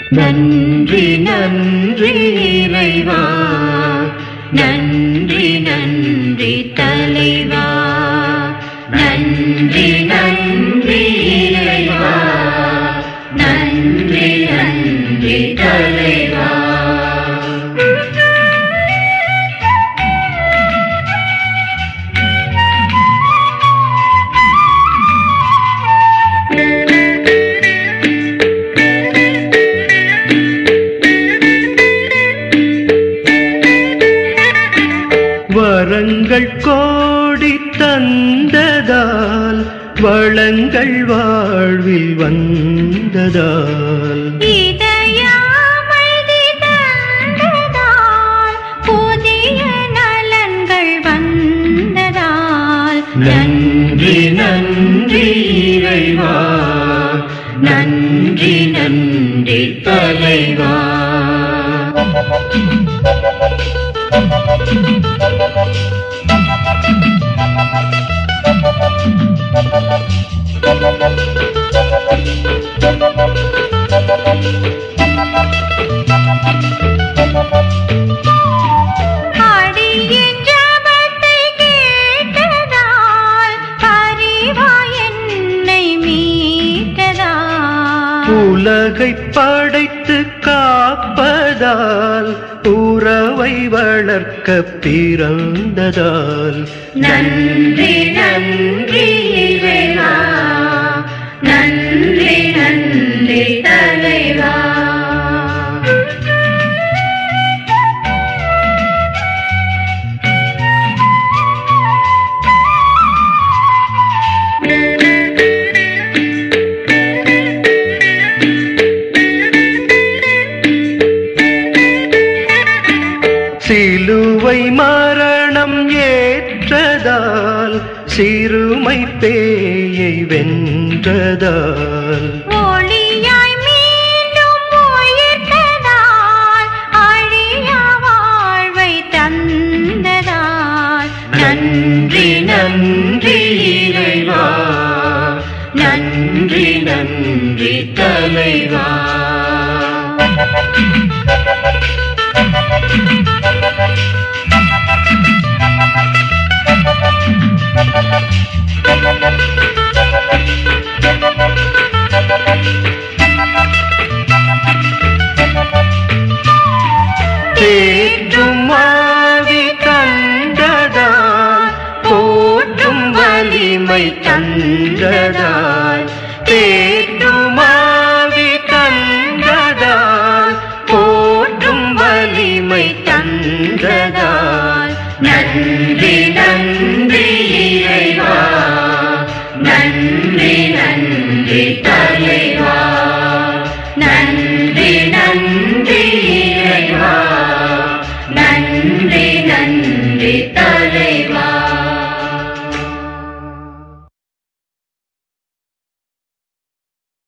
நன்றி நன்றி இறைவா நன்றி நன்றி தலைவா நன்றி நன்றி இறைவா நன்றி நன்றி தலைவா வரங்கள் கோடி தந்ததால் வளங்கள் வாழ்வில் வந்ததால் இதயமைதி தந்ததால் புதிய நலன்கள் வந்ததால் நன்றி நன்றி இறைவா நன்றி நன்றி தலைவா அடியின் ஜபத்தை கேட்டதால் பரிவா என்னை மீட்டதால் உலகை படைத்து காப்பதால் உறவை வளர்க்க பிறந்ததால் நன்றி நன்றி இறைவா நன்றி நன்றி தலைவா சிலுவை மரணம் ஏற்றதால் சிறுமை பேயை வென்றதால் ஒளியாய் மீண்டும் உயிர்த்ததால் அழியா வாழ்வை தந்ததால் நன்றி நன்றி இறைவா நன்றி நன்றி தலைவா தேற்றும் மாவி தந்ததால் போற்றும் வலிமை தந்ததால் தேற்றும் மாவி தந்ததால் போற்றும் வலிமை தந்ததால் நன்றி